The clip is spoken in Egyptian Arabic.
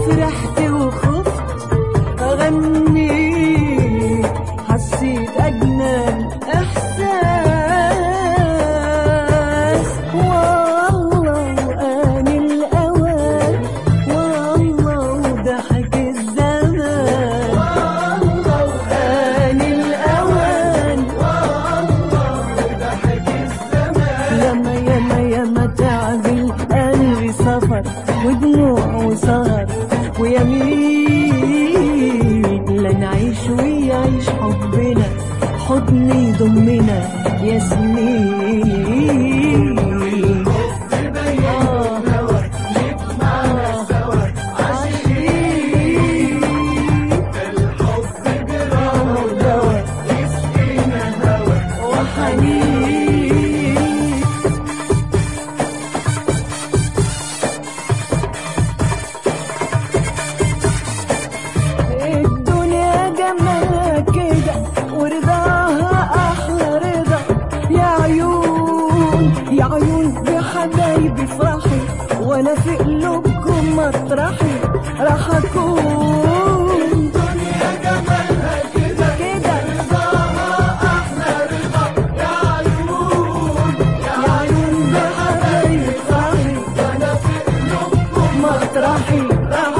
فرحت وخفت أغني حسيت أجمل إحساس والله وآن الأوان والله وضحك الزمان وآن الأوان ياما ياما ياما تعب القلب سفر ودموع وسهر ويمين لا نعيش ويعيش حبنا حضن يضمنا يا سنين آه. آه. عاشقين. آه، دواء. وحنين الدنيا جمالها كده ورضاها احلى رضا يا عيون يا عيون يا حبايبي افرحي وانا في قلوبكم مطرحي راح اكون الدنيا جمالها كده كده يا عيون يا حبايبي افرحي وانا في قلوبكم مطرحي راح